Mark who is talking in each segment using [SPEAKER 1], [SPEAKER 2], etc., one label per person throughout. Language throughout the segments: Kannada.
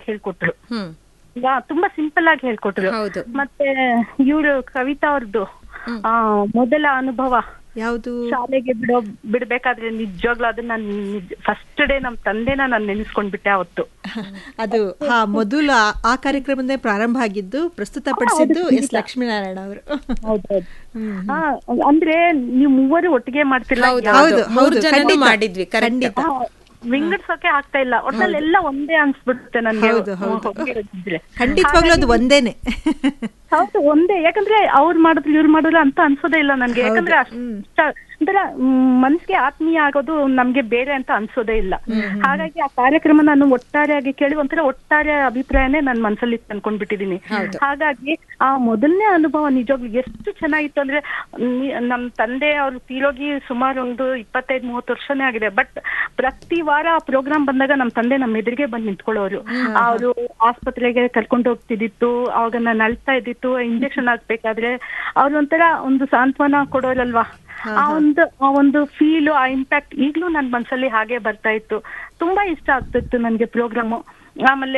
[SPEAKER 1] ಆಗಿ ಹೇಳ್ಕೊಟ್ರು
[SPEAKER 2] ಹ್ಮ್
[SPEAKER 1] ಈಗ ತುಂಬಾ ಸಿಂಪಲ್ ಆಗಿ ಹೇಳ್ಕೊಟ್ರು
[SPEAKER 2] ಹೌದು
[SPEAKER 1] ಮತ್ತೆ ಇವ್ರು ಕವಿತಾ ಅವ್ರದ್ದು ಆ ಮೊದಲ ಅನುಭವ
[SPEAKER 2] ಯಾವುದು
[SPEAKER 1] ಶಾಲೆಗೆ ಬಿಡೋ ಬಿಡ್ಬೇಕಾದ್ರೆ ನಿಜವಾಗ್ಲೂ ಅದನ್ನ ಫಸ್ಟ್ ಡೇ ನಮ್ ತಂದೆನ ನಾನು ನೆನೆಸ್ಕೊಂಡ್ಬಿಟ್ಟೆ ಅವತ್ತು
[SPEAKER 2] ಅದು ಹಾ ಮೊದಲು ಆ- ಆ ಕಾರ್ಯಕ್ರಮದಿಂದ ಪ್ರಾರಂಭ ಆಗಿದ್ದು ಪ್ರಸ್ತುತಪಡಿಸಿದ್ದು ಎಸ್ ಲಕ್ಷ್ಮೀನಾರಾಯಣ ಅವರು
[SPEAKER 1] ಹೌದೌದು ಆ, ಅಂದ್ರೆ ನೀವು ಮೂವರು ಒಟ್ಟಿಗೆ ಮಾಡ್ತಿಲ್ಲ
[SPEAKER 2] ಹೌದು
[SPEAKER 1] ಯಾವ್ದು?
[SPEAKER 2] ಹೌದು
[SPEAKER 3] ಮೂರು
[SPEAKER 2] ಹೌದು
[SPEAKER 3] ಜನನೂ
[SPEAKER 2] ಖಂಡಿತ.
[SPEAKER 3] ಮಾಡಿದ್ವಿ, correct.
[SPEAKER 2] ಖಂಡಿತ
[SPEAKER 1] ಆ, ವಿಂಗಡಿಸೋಕೆ ಆಗ್ತಾ ಇಲ್ಲ ಒಟ್ನಲ್ಲಿ ಎಲ್ಲ ಒಂದೇ ಅನ್ಸ್ಬಿಡುತ್ತೆ ನನ್ಗೆ
[SPEAKER 2] ಹೌದು, ಹೌದು.
[SPEAKER 1] ಒಟ್ಟಿಗೆ ಇದ್ರೆ.
[SPEAKER 2] ಖಂಡಿತವಾಗ್ಲೂ ಅದು ಒಂದೇನೆ
[SPEAKER 1] ಹೌದು ಒಂದೇ ಯಾಕಂದ್ರೆ ಅವ್ರು ಮಾಡಿದ್ರು ಇವ್ರು ಮಾಡಿದ್ರು ಅಂತ ಅನ್ಸೋದೇ ಇಲ್ಲ ನನ್ಗೆ ಯಾಕಂದ್ರೆ ಅಷ್ಟ ಒಂಥರ ಮ್, ಮನ್ಸಿಗೆ ಆತ್ಮೀಯ ಆಗೋದು ನಮ್ಗೆ ಬೇರೆ ಅಂತ ಅನ್ಸೋದೇ ಇಲ್ಲ ಹಾಗಾಗಿ ಆ ಕಾರ್ಯಕ್ರಮ ನಾನು ಒಟ್ಟಾರೆಯಾಗಿ ಕೇಳಿ ಒಂಥರ ಒಟ್ಟಾರೆ ಅಭಿಪ್ರಾಯನೇ ನನ್ ಮನ್ಸಲ್ಲಿ ಅನ್ಕೊಂಡ್ಬಿಟ್ಟಿದೀನಿ ಹಾಗಾಗಿ ಆ ಮೊದಲನೇ ಅನುಭವ ನಿಜವಾಗ್ಲು ಎಷ್ಟು ಚೆನ್ನಾಗಿತ್ತು ಅಂದ್ರೆ ನಿ- ನಮ್ ತಂದೆ ಅವ್ರು ತೀರೋಗಿ ಸುಮಾರು ಒಂದು ಇಪ್ಪತ್ತೈದು ಮೂವತ್ತು ವರ್ಷನೇ ಆಗಿದೆ ಬಟ್ ಪ್ರತಿ ವಾರ ಆ ಪ್ರೋಗ್ರಾಮ್ ಬಂದಾಗ ನಮ್ ತಂದೆ ನಮ್ಮ ಎದುರಿಗೆ ಬಂದು ನಿಂತ್ಕೊಳ್ಳೋರು ಅವರು ಆಸ್ಪತ್ರೆಗೆ ಕರ್ಕೊಂಡು ಹೋಗ್ತಿದ್ದಿತ್ತು ಅವಾಗ ನಾನು ಅಳ್ತಾ ಇದ್ದಿತ್ತು ಇಂಜೆಕ್ಷನ್ ಹಾಕ್ಬೇಕಾದ್ರೆ ಅವ್ರು ಒಂಥರ ಒಂದು ಸಾಂತ್ವನ ಕೊಡೋರಲ್ವಾ ಆ ಒಂದು ಆ ಒಂದು ಫೀಲ್ ಆ ಇಂಪ್ಯಾಕ್ಟ್ ಈಗ್ಲೂ ನನ್ ಮನ್ಸಲ್ಲಿ ಹಾಗೆ ಬರ್ತಾ ಇತ್ತು ತುಂಬಾ ಇಷ್ಟ ಆಗ್ತಿತ್ತು ನನ್ಗೆ ಪ್ರೋಗ್ರಾಮು ಆಮೇಲೆ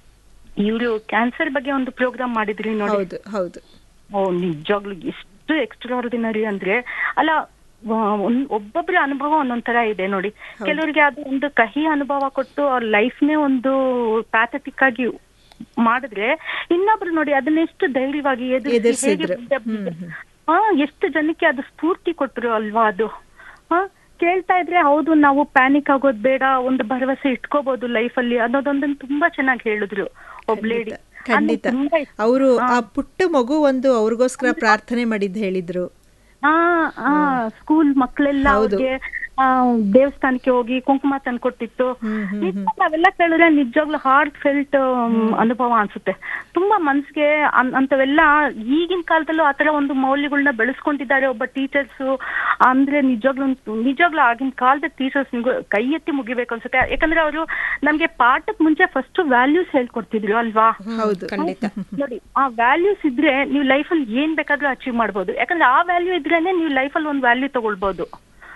[SPEAKER 1] ಇವರು ಕ್ಯಾನ್ಸರ್ ಬಗ್ಗೆ ಒಂದು ಪ್ರೋಗ್ರಾಮ್ ಮಾಡಿದ್ರಿ ನೋಡಿ
[SPEAKER 2] ಹೌದು ಹೌದು
[SPEAKER 1] ಓ ನಿಜವಾಗ್ಲು ಎಷ್ಟು ಎಕ್ಸ್ಟ್ರಾರ್ಡಿನರಿ ಅಂದ್ರೆ ಅಲ್ಲ ವ- ಒಂದ್- ಒಬ್ಬೊಬ್ರ ಅನುಭವ ಒಂದೊಂದ್ ತರ ಇದೆ ನೋಡಿ ಕೆಲವರಿಗೆ ಅದು ಒಂದು ಕಹಿ ಅನುಭವ ಕೊಟ್ಟು ಅವ್ರ ಲೈಫ್ನೇ ಒಂದು ಪ್ಯಾಥಟಿಕ್ ಆಗಿ ಮಾಡಿದ್ರೆ ಇನ್ನೊಬ್ರು ನೋಡಿ ಅದನ್ನ ಎಷ್ಟು ಧೈರ್ಯವಾಗಿ ಎದುರಿಸಿ ಹೇಗೆ
[SPEAKER 2] ಎದುರ್ಸಿದ್ರು.
[SPEAKER 1] ಮುಂದೆ ಬಂದ್ರು. ಹಾ ಎಷ್ಟು ಜನಕ್ಕೆ ಅದು ಸ್ಫೂರ್ತಿ ಕೊಟ್ರು ಅಲ್ವಾ ಅದು ಹಾ ಕೇಳ್ತಾ ಇದ್ರೆ ಹೌದು ನಾವು ಪ್ಯಾನಿಕ್ ಆಗೋದ್ ಬೇಡ ಒಂದು ಭರವಸೆ ಇಟ್ಕೋಬಹುದು ಲೈಫ್ ಅಲ್ಲಿ ಅನ್ನೋದೊಂದನ್ನ ತುಂಬಾ ಚೆನ್ನಾಗಿ ಹೇಳಿದ್ರು ಒಬ್ ಲೇಡಿ
[SPEAKER 2] ಖಂಡಿತ ಅವರು ಆ ಪುಟ್ಟ ಮಗು ಒಂದು ಅವ್ರಿಗೋಸ್ಕರ ಪ್ರಾರ್ಥನೆ ಮಾಡಿದ್ದು ಹೇಳಿದ್ರು
[SPEAKER 1] ಹಾ ಹಾ ಸ್ಕೂಲ್ ಮಕ್ಕಳೆಲ್ಲ ಅವ್ರಿಗೆ ಆ, ದೇವಸ್ಥಾನಕ್ಕೆ ಹೋಗಿ ಕುಂಕುಮ ತಂದ್ಕೊಟ್ಟಿತ್ತು ನಿಜ ನಾವೆಲ್ಲ ಕೇಳಿದ್ರೆ ನಿಜವಾಗ್ಲೂ ಹಾರ್ಟ್ ಫೆಲ್ಟ್ ಅನುಭವ ಅನ್ಸುತ್ತೆ ತುಂಬಾ ಮನ್ಸಿಗೆ ಅಂತವೆಲ್ಲ ಈಗಿನ ಕಾಲದಲ್ಲೂ ಆತರ ಒಂದು ಮೌಲ್ಯಗಳನ್ನ ಬೆಳೆಸ್ಕೊಂಡಿದ್ದಾರೆ ಒಬ್ಬ ಟೀಚರ್ಸ್ ಅಂದ್ರೆ ನಿಜವಾಗ್ಲೂ ನಿಜವಾಗ್ಲೂ ಆಗಿನ ಕಾಲದ ಟೀಚರ್ಸ್ ಕೈ ಎತ್ತಿ ಮುಗಿಬೇಕು ಅನ್ಸುತ್ತೆ ಯಾಕಂದ್ರೆ ಅವರು ನಮ್ಗೆ ಪಾಠಕ್ ಮುಂಚೆ ಫಸ್ಟ್ ವ್ಯಾಲ್ಯೂಸ್ ಹೇಳ್ಕೊಡ್ತಿದ್ರು ಅಲ್ವಾ
[SPEAKER 2] ಹೌದು
[SPEAKER 3] ಖಂಡಿತ
[SPEAKER 1] ನೋಡಿ ಆ ವ್ಯಾಲ್ಯೂಸ್ ಇದ್ರೆ ನೀವು ಲೈಫಲ್ಲಿ ಏನ್ ಬೇಕಾದ್ರೂ ಅಚೀವ್ ಮಾಡ್ಬೋದು ಯಾಕಂದ್ರೆ ಆ ವ್ಯಾಲ್ಯೂ ಇದ್ರೇನೆ ನೀವು ಲೈಫಲ್ಲಿ ಒಂದು ವ್ಯಾಲ್ಯೂ ತಗೊಳ್ಬೋದು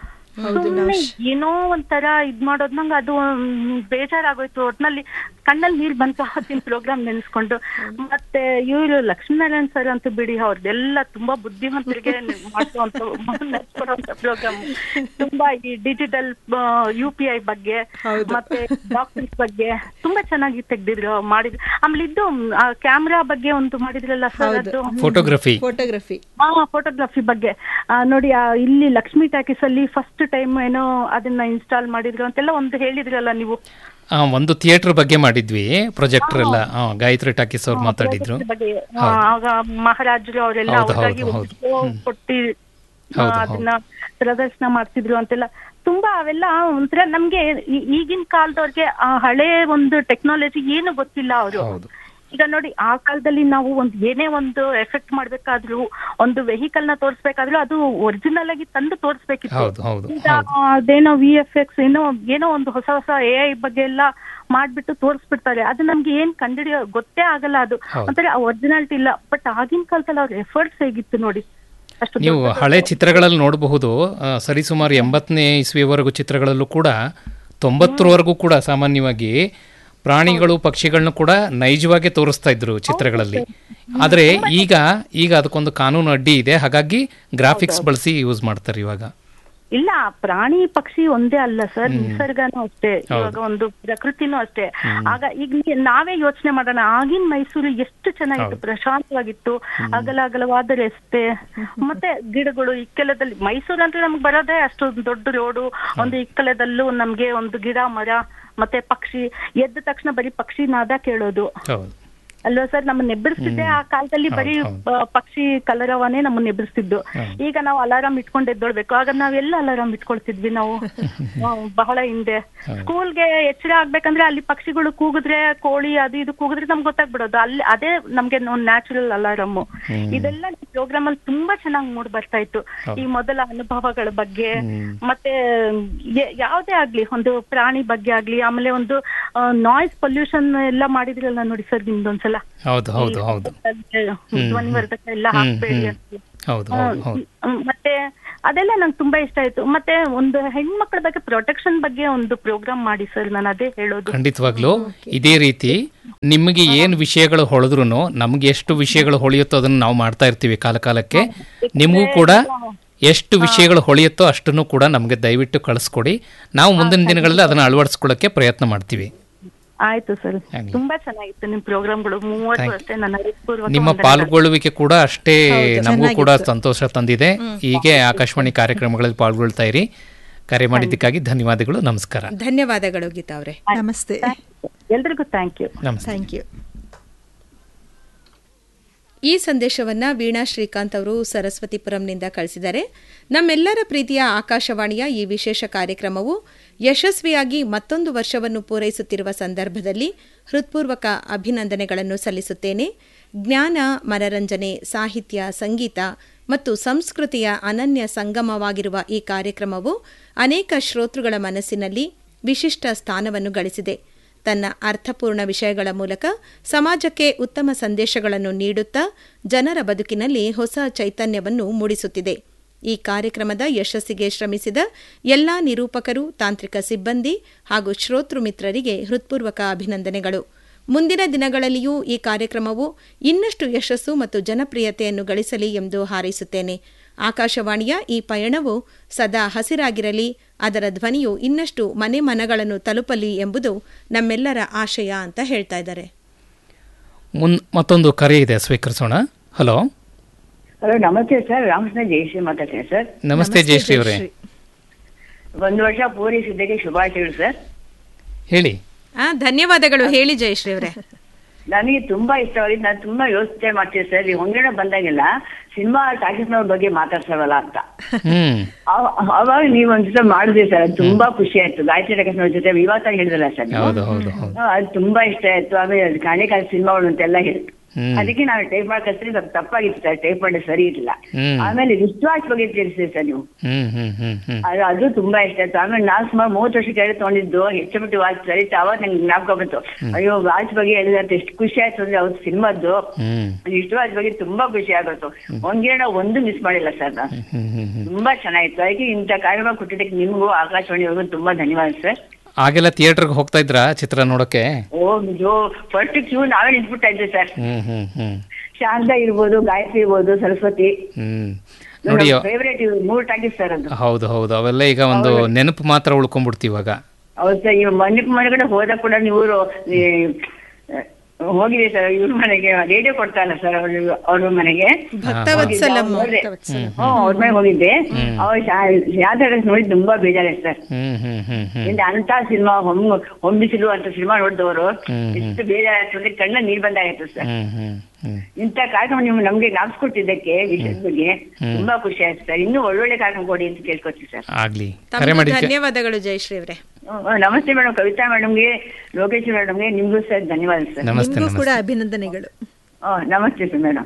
[SPEAKER 1] ಸುಮ್ನೆ ಏನೋ ಒಂಥರ ಇದ್ ಮಾಡೋದ್ ನಂಗೆ ಅದು ಮ್, ಬೇಜಾರಾಗೋಯ್ತು ಒಟ್ನಲ್ಲಿ ಕಣ್ಣಲ್ಲಿ ನೀರ್ ಬಂತು ಅವತ್ತಿನ ಪ್ರೋಗ್ರಾಮ್ ನೆನೆಸ್ಕೊಂಡು ಮತ್ತೆ ಇವರು ಲಕ್ಷ್ಮೀನಾರಾಯಣ್ ಸರ್ ಅಂತೂ ಬಿಡಿ ಅವ್ರದ್ದೆಲ್ಲ ತುಂಬಾ ಬುದ್ಧಿವಂತರಿಗೆ ಮಾಡುವಂತ ನಡೆಸ್ಕೊಡುವಂತ ಪ್ರೋಗ್ರಾಮ್ ತುಂಬಾ ಈ ಡಿಜಿಟಲ್ ಯು ಪಿ ಐ ಬಗ್ಗೆ ಮತ್ತೆ ಡಾಕ್ಟರ್ಸ್ ಬಗ್ಗೆ ತುಂಬಾ ಚೆನ್ನಾಗಿ ತೆಗ್ದಿದ್ರು ಮಾಡಿದ್ರು ಆಮೇಲೆ ಇದು ಕ್ಯಾಮ್ರಾ ಬಗ್ಗೆ ಒಂದು ಮಾಡಿದ್ರಲ್ಲ ಸರ್ ಅದು
[SPEAKER 4] ಫೋಟೋಗ್ರಫಿ
[SPEAKER 2] ಫೋಟೋಗ್ರಫಿ
[SPEAKER 1] ಹಾ ಫೋಟೋಗ್ರಫಿ ಬಗ್ಗೆ ಆ, ನೋಡಿ ಆ, ಇಲ್ಲಿ ಲಕ್ಷ್ಮಿ ಟಾಕೀಸ್ ಅಲ್ಲಿ ಫಸ್ಟ್ ಟೈಮ್ ಏನೋ ಅದನ್ನ ಇನ್ಸ್ಟಾಲ್ ಮಾಡಿದ್ರು ಅಂತೆಲ್ಲ ಒಂದು ಹೇಳಿದ್ರಲ್ಲ ನೀವು
[SPEAKER 4] ಆ, ಒಂದು ಥಿಯೇಟರ್ ಬಗ್ಗೆ ಮಾಡಿದ್ವಿ ಪ್ರೊಜೆಕ್ಟರ್ ಎಲ್ಲ ಆ, ಗಾಯತ್ರಿ ಟಾಕೀಸ್ ಅವ್ರು ಮಾತಾಡಿದ್ರು
[SPEAKER 1] ಅದ್ರ ಬಗ್ಗೆ ಆ, ಆಗ ಮಹಾರಾಜರು ಅವರೆಲ್ಲ
[SPEAKER 4] ಹೌದು,
[SPEAKER 1] ಅವ್ರಿಗಾಗಿ
[SPEAKER 4] ಹೌದು,
[SPEAKER 1] ಒಂದು
[SPEAKER 4] ಹೌದು.
[SPEAKER 1] show
[SPEAKER 4] ಹ್ಮ್.
[SPEAKER 1] ಕೊಟ್ಟಿ ಆ,
[SPEAKER 4] ಹೌದು,
[SPEAKER 1] ಅದನ್ನ ಪ್ರದರ್ಶನ ಮಾಡ್ತಿದ್ರು ಅಂತೆಲ್ಲ ತುಂಬಾ ಅವೆಲ್ಲ ಒಂಥರ ನಮ್ಗೆ ಈ- ಈಗಿನ ಕಾಲದವ್ರಿಗೆ ಆ ಹಳೆ ಒಂದು ಟೆಕ್ನಾಲಜಿ ಏನು ಗೊತ್ತಿಲ್ಲ ಅವರು
[SPEAKER 4] ಹೌದು
[SPEAKER 1] ಈಗ ನೋಡಿ ಆ ಕಾಲದಲ್ಲಿ ನಾವು ಒಂದು ಏನೇ ಒಂದು ಎಫೆಕ್ಟ್ ಮಾಡ್ಬೇಕಾದ್ರೂ ಒಂದು ವೆಹಿಕಲ್ ನ ತೋರಿಸ್ಬೇಕಾದ್ರೂ ಅದು ಒರಿಜಿನಲ್ ಆಗಿ ತಂದು ತೋರಿಸ್ಬೇಕಿತ್ತು
[SPEAKER 4] ಹೌದು ಹೌದು
[SPEAKER 1] ಈಗ ಅದೇನೋ ವಿ ಎಫ್ ಎಕ್ಸ್ ಏನೋ ಏನೋ ಒಂದು ಹೊಸ ಹೊಸ ಎ ಐ ಬಗ್ಗೆ ಎಲ್ಲ ಮಾಡ್ಬಿಟ್ಟು ತೋರಿಸ್ಬಿಡ್ತಾರೆ ಅದು ನಮ್ಗೆ ಏನ್ ಕಂಡಿಡಿಯೋ ಗೊತ್ತೇ ಆಗಲ್ಲ ಅದು
[SPEAKER 4] ಹೌದು.
[SPEAKER 1] ಒಂಥರ ಒರಿಜಿನಾಲಿಟಿ ಇಲ್ಲ ಬಟ್ ಆಗಿನ ಕಾಲದಲ್ಲಿ ಅವ್ರ ಎಫರ್ಟ್ಸ್ ಹೇಗಿತ್ತು ನೋಡಿ ಅಷ್ಟು
[SPEAKER 4] ನೀವು
[SPEAKER 1] ದೊಡ್ಡ-
[SPEAKER 4] ಹಳೆ ಚಿತ್ರಗಳಲ್ಲಿ ನೋಡಬಹುದು ಆ, ಸರಿಸುಮಾರು ಎಂಬತ್ತನೇ ಇಸ್ವಿಯವರೆಗೂ ಚಿತ್ರಗಳಲ್ಲೂ ಕೂಡ ತೊಂಬತ್ತರವರೆಗೂ ಕೂಡ ಸಾಮಾನ್ಯವಾಗಿ ಪ್ರಾಣಿಗಳು ಪಕ್ಷಿಗಳನ್ನ ಕೂಡ ನೈಜವಾಗಿ ತೋರಿಸ್ತಾ ಇದ್ರು ಚಿತ್ರಗಳಲ್ಲಿ ಆದರೆ ಈಗ ಈಗ ಅದಕ್ಕೊಂದು ಕಾನೂನು ಅಡ್ಡಿ ಇದೆ ಹಾಗಾಗಿ ಗ್ರಾಫಿಕ್ಸ್ ಬಳಸಿ ಯೂಸ್ ಮಾಡ್ತಾರೆ ಇವಾಗ
[SPEAKER 1] ಇಲ್ಲ ಪ್ರಾಣಿ ಪಕ್ಷಿ ಒಂದೇ ಅಲ್ಲ ಸರ್ ನಿಸರ್ಗನೂ ಅಷ್ಟೇ ಇವಾಗ ಒಂದು ಪ್ರಕೃತಿನೂ ಅಷ್ಟೇ ಆಗ ಈಗ ನೀ- ನಾವೇ ಯೋಚನೆ ಮಾಡೋಣ ಆಗಿನ ಮೈಸೂರು ಎಷ್ಟು ಚೆನ್ನಾಗಿತ್ತು ಪ್ರಶಾಂತವಾಗಿತ್ತು ಅಗಲ ಅಗಲವಾದ ರಸ್ತೆ ಮತ್ತೆ ಗಿಡಗಳು ಇಕ್ಕೆಲದಲ್ಲಿ ಮೈಸೂರು ಅಂದ್ರೆ ನಮ್ಗೆ ಬರೋದೇ ಅಷ್ಟು ದೊಡ್ಡ ರೋಡು ಒಂದು ಇಕ್ಕೆಲದಲ್ಲೂ ನಮ್ಗೆ ಒಂದು ಗಿಡ ಮರ ಮತ್ತೆ ಪಕ್ಷಿ ಎದ್ದ ತಕ್ಷಣ ಬರೀ ಪಕ್ಷಿ ನಾದ ಕೇಳೋದು
[SPEAKER 4] ಹೌದು
[SPEAKER 1] ಅಲ್ವಾ ಸರ್ ನಮ್ಮನ್ನ ಎಬ್ಬರಿಸ್ತಿದ್ದೆ ಆ ಕಾಲದಲ್ಲಿ ಬರೀ ಆ, ಪಕ್ಷಿ ಕಲರವನೇ ನಮ್ಮನ್ನ ಎಬ್ಬರಿಸ್ತಿದ್ದು ಈಗ ನಾವು ಅಲಾರಾಮ್ ಇಟ್ಕೊಂಡು ಎದ್ದೊಳ್ಬೇಕು ಆಗ ನಾವೆಲ್ಲ ಅಲಾರಾಮ್ ಇಟ್ಕೊಳ್ತಿದ್ವಿ ನಾವು ಆ, ಬಹಳ ಹಿಂದೆ ಸ್ಕೂಲ್ಗೆ ಎಚ್ಚರ ಆಗ್ಬೇಕಂದ್ರೆ ಅಲ್ಲಿ ಪಕ್ಷಿಗಳು ಕೂಗಿದ್ರೆ ಕೋಳಿ ಅದು ಇದು ಕೂಗಿದ್ರೆ ನಮ್ಗೆ ಗೊತ್ತಾಗ್ಬಿಡೋದು ಅಲ್ಲಿ ಅದೇ ನಮ್ಗೆ ನ್ಯಾಚುರಲ್ ಅಲಾರಾಮ್ ಇದೆಲ್ಲ ಪ್ರೋಗ್ರಾಮ್ ಅಲ್ಲಿ ತುಂಬಾ ಚೆನ್ನಾಗಿ ಮೂಡ್ ಬರ್ತಾ ಇತ್ತು ಈ ಮೊದಲ ಅನುಭವಗಳ ಬಗ್ಗೆ ಮತ್ತೆ ಯ- ಯಾವ್ದೇ ಆಗ್ಲಿ ಒಂದು ಪ್ರಾಣಿ ಬಗ್ಗೆ ಆಗ್ಲಿ ಆಮೇಲೆ ಒಂದು ನಾಯ್ಸ್ ಪೊಲ್ಯೂಷನ್ ಎಲ್ಲ ಮಾಡಿದ್ರಲ್ಲ ನೋಡಿ ಸರ್ ನಿಮ್ದೊಂದ್ಸಲ
[SPEAKER 4] ಹೌದು ಹೌದು ಹೌದು
[SPEAKER 1] ಧ್ವನಿವರ್ಧಕ ಎಲ್ಲ ಹಾಕ್ಬೇಡಿ ಅಂತ
[SPEAKER 4] ಹೌದು ಹೌದು ಹೌದು
[SPEAKER 1] ಹ್ಮ್, ಮತ್ತೆ ಅದೆಲ್ಲ ನಂಗೆ ತುಂಬಾ ಇಷ್ಟ ಆಯ್ತು ಮತ್ತೆ ಒಂದು ಹೆಣ್ಮಕ್ಳ ಬಗ್ಗೆ ಪ್ರೊಟೆಕ್ಷನ್ ಬಗ್ಗೆ ಒಂದು ಪ್ರೋಗ್ರಾಮ್ ಮಾಡಿ ಸರ್ ನಾನು ಅದೇ ಹೇಳೋದು
[SPEAKER 4] ಖಂಡಿತವಾಗ್ಲೂ ಇದೇ ರೀತಿ ನಿಮಗೆ ಏನು ವಿಷಯಗಳು ಹೊಳೆದ್ರು ನಮ್ಗೆ ಎಷ್ಟು ವಿಷಯಗಳು ಹೊಳೆಯುತ್ತೋ ಅದನ್ನು ನಾವು ಮಾಡ್ತಾ ಇರ್ತೀವಿ ಕಾಲ ಕಾಲಕ್ಕೆ ನಿಮಗೂ ಕೂಡ ಎಷ್ಟು ವಿಷಯಗಳು ಹೊಳೆಯುತ್ತೋ ಅಷ್ಟನ್ನು ಕೂಡ ನಮಗೆ ದಯವಿಟ್ಟು ಕಳಿಸ್ಕೊಡಿ ನಾವು ಮುಂದಿನ ದಿನಗಳಲ್ಲಿ ಅದನ್ನು ಅಳವಡಿಸ್ಕೊಳ್ಳೋಕ್ಕೆ ಪ್ರಯತ್ನ ಮಾಡ್ತೀವಿ
[SPEAKER 1] ಆಯ್ತು ಸರ್
[SPEAKER 4] ಆಗ್ಲಿ.
[SPEAKER 1] ತುಂಬಾ ಚೆನ್ನಾಗಿತ್ತು ನಿಮ್ ಪ್ರೋಗ್ರಾಮ್ಗಳು ಮೂವತ್ತು ವರ್ಷ ನನ್ನ ಹೃತ್ಪೂರ್ವಕ
[SPEAKER 4] ನಿಮ್ಮ
[SPEAKER 1] ವಂದನೆಗಳು.
[SPEAKER 4] ಪಾಲ್ಗೊಳ್ಳುವಿಕೆ ಕೂಡ ಅಷ್ಟೇ ನಮಗೂ ಕೂಡ ಸಂತೋಷ ತಂದಿದೆ ಹೀಗೆ ಆಕಾಶವಾಣಿ ಕಾರ್ಯಕ್ರಮಗಳಲ್ಲಿ ಪಾಲ್ಗೊಳ್ತಾ ಇರಿ ಕರೆ ಮಾಡಿದ್ದಕ್ಕಾಗಿ ಧನ್ಯವಾದಗಳು ನಮಸ್ಕಾರ
[SPEAKER 3] ಧನ್ಯವಾದಗಳು ಗೀತಾ ಅವರೇ
[SPEAKER 2] ನಮಸ್ತೆ
[SPEAKER 1] ಎಲ್ರಿಗೂ ಥ್ಯಾಂಕ್ ಯು
[SPEAKER 4] ನಮಸ್ತೆ
[SPEAKER 2] ಥ್ಯಾಂಕ್ ಯು
[SPEAKER 3] ಈ ಸಂದೇಶವನ್ನ ವೀಣಾ ಶ್ರೀಕಾಂತ್ ಅವರು ಸರಸ್ವತಿಪುರಂನಿಂದ ಕಳಿಸಿದ್ದಾರೆ ನಮ್ಮೆಲ್ಲರ ಪ್ರೀತಿಯ ಆಕಾಶವಾಣಿಯ ಈ ವಿಶೇಷ ಕಾರ್ಯಕ್ರಮವು ಯಶಸ್ವಿಯಾಗಿ ಮತ್ತೊಂದು ವರ್ಷವನ್ನು ಪೂರೈಸುತ್ತಿರುವ ಸಂದರ್ಭದಲ್ಲಿ ಹೃತ್ಪೂರ್ವಕ ಅಭಿನಂದನೆಗಳನ್ನು ಸಲ್ಲಿಸುತ್ತೇನೆ ಜ್ಞಾನ ಮನರಂಜನೆ ಸಾಹಿತ್ಯ ಸಂಗೀತ ಮತ್ತು ಸಂಸ್ಕೃತಿಯ ಅನನ್ಯ ಸಂಗಮವಾಗಿರುವ ಈ ಕಾರ್ಯಕ್ರಮವು ಅನೇಕ ಶ್ರೋತೃಗಳ ಮನಸ್ಸಿನಲ್ಲಿ ವಿಶಿಷ್ಟ ಸ್ಥಾನವನ್ನು ಗಳಿಸಿದೆ ತನ್ನ ಅರ್ಥಪೂರ್ಣ ವಿಷಯಗಳ ಮೂಲಕ ಸಮಾಜಕ್ಕೆ ಉತ್ತಮ ಸಂದೇಶಗಳನ್ನು ನೀಡುತ್ತಾ ಜನರ ಬದುಕಿನಲ್ಲಿ ಹೊಸ ಚೈತನ್ಯವನ್ನು ಮೂಡಿಸುತ್ತಿದೆ ಈ ಕಾರ್ಯಕ್ರಮದ ಯಶಸ್ಸಿಗೆ ಶ್ರಮಿಸಿದ ಎಲ್ಲಾ ನಿರೂಪಕರು ತಾಂತ್ರಿಕ ಸಿಬ್ಬಂದಿ ಹಾಗೂ ಶ್ರೋತೃ ಮಿತ್ರರಿಗೆ ಹೃತ್ಪೂರ್ವಕ ಅಭಿನಂದನೆಗಳು ಮುಂದಿನ ದಿನಗಳಲ್ಲಿಯೂ ಈ ಕಾರ್ಯಕ್ರಮವು ಇನ್ನಷ್ಟು ಯಶಸ್ಸು ಮತ್ತು ಜನಪ್ರಿಯತೆಯನ್ನು ಗಳಿಸಲಿ ಎಂದು ಹಾರೈಸುತ್ತೇನೆ ಆಕಾಶವಾಣಿಯ ಈ ಪಯಣವು ಸದಾ ಹಸಿರಾಗಿರಲಿ ಅದರ ಧ್ವನಿಯು ಇನ್ನಷ್ಟು ಮನೆ ಮನಗಳನ್ನು ತಲುಪಲಿ ಎಂಬುದು ನಮ್ಮೆಲ್ಲರ ಆಶಯ ಅಂತ ಹೇಳ್ತಾ ಇದ್ದಾರೆ
[SPEAKER 4] ಮುನ್ ಮತ್ತೊಂದು ಕರೆ ಇದೆ ಸ್ವೀಕರಿಸೋಣ ಹಲೋ
[SPEAKER 5] ಹಲೋ ನಮಸ್ತೆ ಸರ್ ರಾಮಕೃಷ್ಣ ಜಯಶ್ರೀ ಮಾತಾಡ್ತೀನಿ ಸರ್
[SPEAKER 4] ನಮಸ್ತೆ ಜಯಶ್ರೀ ಅವರೇ
[SPEAKER 5] ಒಂದು ವರ್ಷ ಪೂರೈಸಿದ್ದಕ್ಕೆ ಶುಭಾಶಯಗಳು ಸರ್
[SPEAKER 4] ಹೇಳಿ
[SPEAKER 3] ಆ ಧನ್ಯವಾದಗಳು ಹೇಳಿ ಜಯಶ್ರೀ ಅವರೇ
[SPEAKER 5] ನನಗೆ ತುಂಬಾ ಇಷ್ಟವಾಗಿದ್ದು ನಾನು ತುಂಬಾ ಯೋಚನೆ ಮಾಡ್ತೀನಿ ಸರ್ ಈ ಹೊಂಗಣ ಬಂದಾಗೆಲ್ಲ ಸಿನಿಮಾ ಟಾಕೀಸ್ನವ್ರ ಬಗ್ಗೆ ಮಾತಾಡ್ಸವಲ್ಲ ಅಂತ
[SPEAKER 4] ಹ್ಮ್
[SPEAKER 5] ಅವ- ಅವಾಗ ನೀವು ಒಂದ್ಸಲ ಮಾಡಿದ್ರಿ ಸರ್ ಅದು ತುಂಬಾ ಖುಷಿ ಆಯ್ತು ಗಾಯತ್ರಿ ಟಾಕೀಸ್ನವ್ರ ಜೊತೆ ಇವತ್ತಾಗ ಹೇಳಿದ್ರಲ್ಲ ಸರ್ ನೀವು.
[SPEAKER 4] ಹೌದು ಹೌದು ಹೌದು
[SPEAKER 5] ಆ, ಅದು ತುಂಬಾ ಇಷ್ಟ ಆಯ್ತು ಆಮೇಲೆ ಅದು ಕಾಣೆ ಕಾಲ ಸಿನಿಮಾಗಳು ಅಂತೆಲ್ಲ ಹೇಳ್ತು
[SPEAKER 4] ಹ್ಮ್.
[SPEAKER 5] ಅದಕ್ಕೆ ನಾನು ಟೈಪ್ ಮಾಡಿ ಕಳ್ಸಿದ್ರೆ ಸ್ವಲ್ಪ ತಪ್ಪಾಗಿತ್ತು ಸರ್ ಟೈಪ್ ಮಾಡಿ ಸರಿ ಇರಲಿಲ್ಲ
[SPEAKER 4] ಹ್ಮ್.
[SPEAKER 5] ಆಮೇಲೆ ರಿಸ್ವಾಚ್ ಬಗ್ಗೆ ತಿಳಿಸಿದ್ರಿ ಸರ್ ನೀವು
[SPEAKER 4] ಹ್ಮ್ ಹ್ಮ್ ಹ್ಮ್ ಹ್ಮ್
[SPEAKER 5] ಅದು ಅದು ತುಂಬಾ ಇಷ್ಟ ಆಯ್ತು ಆಮೇಲೆ ನಾನು ಸುಮಾರು ಮೂವತ್ತು ವರ್ಷ ಕೆಳಗೆ ತಗೊಂಡಿದ್ದು ಹೆಚ್ಚು ಬಿಟ್ಟು ವಾಚ್ ಸರಿತು ಅವಾಗ ನಂಗೆ ಜ್ಞಾಪಕ ಬಂತು ಅಯ್ಯೋ ವಾಚ್ ಬಗ್ಗೆ ಹೇಳಿದಂತ ಎಷ್ಟು ಖುಷಿ ಆಯ್ತು ಅಂದ್ರೆ ಅವ್ರ ಸಿನಿಮಾದ್ದು
[SPEAKER 4] ಹ್ಮ್
[SPEAKER 5] ಇಷ್ಟು ವಾಚ್ ಬಗ್ಗೆ ತುಂಬಾ ಖುಷಿ ಆಗುತ್ತೆ ಒಂದೇನ ಒಂದು ಮಿಸ್ ಮಾಡಿಲ್ಲ ಸರ್ ನಾನು
[SPEAKER 4] ಹ್ಮ್ ಹ್ಮ್ ಹ್ಮ್
[SPEAKER 5] ತುಂಬಾ ಚೆನ್ನಾಗಿತ್ತು ಅದಕ್ಕೆ ಇಂಥ ಕಾರ್ಯಕ್ರಮ ಕೊಟ್ಟಿದ್ದಕ್ಕೆ ನಿಮಗೂ ಆಕಾಶವಾಣಿಯವ್ರಿಗೂ ತುಂಬಾ ಧನ್ಯವಾದ ಸರ್
[SPEAKER 4] ಆಗೆಲ್ಲ ಥಿಯೇಟರ್ಗೆ ಹೋಗ್ತಾ ಇದ್ರಾ ಚಿತ್ರ ನೋಡೋಕೆ
[SPEAKER 5] ಓ ಜೋ ಫಸ್ಟ್ ಕ್ಯೂ ನಾವೇ ನಿಂತ್ಬಿಡ್ತಾ ಇದ್ವಿ ಸರ್
[SPEAKER 4] ಹ್ಮ್ ಹ್ಮ್ ಹ್ಮ್
[SPEAKER 5] ಶಾರದಾ ಇರ್ಬೋದು ಗಾಯತ್ರಿ ಇರ್ಬೋದು ಸರಸ್ವತಿ
[SPEAKER 4] ಹ್ಮ್ ನೋಡಿ
[SPEAKER 5] ಫೇವ್ರೇಟ್ ಮೂರು ಟಾಕೀಸ್ ಸರ್ ಅದು
[SPEAKER 4] ಹೌದು ಹೌದು ಅವೆಲ್ಲ ಈಗ ಒಂದು ನೆನಪು ಮಾತ್ರ ಉಳ್ಕೊಂಡ್ಬಿಡ್ತೀವಿ ಇವಾಗ
[SPEAKER 5] ಹೌದು ಸರ್ ಇವ್ ಮನೆ ಮನೆಗಡೆ ಹೋದಾಗ ಕೂಡ ನೀವು ಹೋಗಿದೆ ಸರ್ ಇವ್ರ ಮನೆಗೆ ರೇಡಿಯೋ ಕೊಡ್ತಾರಲ್ಲ ಸರ್ ಅವ್ರ ಅವ್ರ ಮನೆಗೆ
[SPEAKER 3] ಭಕ್ತವತ್ಸಲಂ
[SPEAKER 5] ಹೋದೆ. ಹ್ಮ್ ಅವ್ರ ಮನೆಗೆ ಹೋಗಿದ್ದೆ ಅವ್ರು ಯಾವ್ದಾರ ನೋಡಿ ತುಂಬಾ ಬೇಜಾರಾಯ್ತು ಸರ್
[SPEAKER 4] ಹ್ಮ್ ಹ್ಮ್ ಹ್ಮ್ ಹ್ಮ್
[SPEAKER 5] ಇಂದ ಅಂತ ಸಿನಿಮಾ ಹೊಮ್ ಹೊಂಬಿಸಿಲು ಅಂತ ಸಿನಿಮಾ ನೋಡಿದವರು
[SPEAKER 4] ಹ್ಮ್,
[SPEAKER 5] ಎಷ್ಟು ಬೇಜಾರಾಯ್ತು ಅಂದ್ರೆ ಕಣ್ಣ ನೀರ್ ಬಂದಾಗಿತ್ತು ಸರ್
[SPEAKER 4] ಹ್ಮ್ ಹ್ಮ್ ಹ್ಮ್
[SPEAKER 5] ಇಂಥ ಕಾರ್ಯಕ್ರಮ ನೀವು ನಮ್ಗೆ ಜ್ಞಾಪಿಸ್ಕೊಟ್ಟಿದ್ದಕ್ಕೆ ವಿಷಯದ ಬಗ್ಗೆ ತುಂಬಾ ಖುಷಿ ಆಯ್ತು ಸರ್ ಇನ್ನೂ ಒಳ್ಳೊಳ್ಳೆ ಕಾರ್ಯಕ್ರಮ ಕೊಡಿ ಅಂತ ಕೇಳ್ಕೊತೀವಿ ಸರ್
[SPEAKER 4] ಆಗ್ಲಿ ಕರೆ
[SPEAKER 3] ತಮಗೂ
[SPEAKER 4] ಮಾಡಿದ್ಕೆ
[SPEAKER 3] ಧನ್ಯವಾದಗಳು ಜಯಶ್ರೀ ಅವರೇ
[SPEAKER 5] ಹ್ಮ್, ನಮಸ್ತೆ ಮೇಡಮ್ ಕವಿತಾ ಮೇಡಮ್ಗೆ ಲೋಕೇಶ್ ಮೇಡಮ್ಗೆ ನಿಮ್ಗೂ ಸರ್ ಧನ್ಯವಾದ ಸರ್
[SPEAKER 4] ನಮಸ್ತೆ
[SPEAKER 2] ನಿಮಗೂ ಕೂಡ
[SPEAKER 4] ನಮಸ್ತೆ
[SPEAKER 2] ಅಭಿನಂದನೆಗಳು
[SPEAKER 5] ಹ್ಮ್, ನಮಸ್ತೆ ಸರ್ ಮೇಡಮ್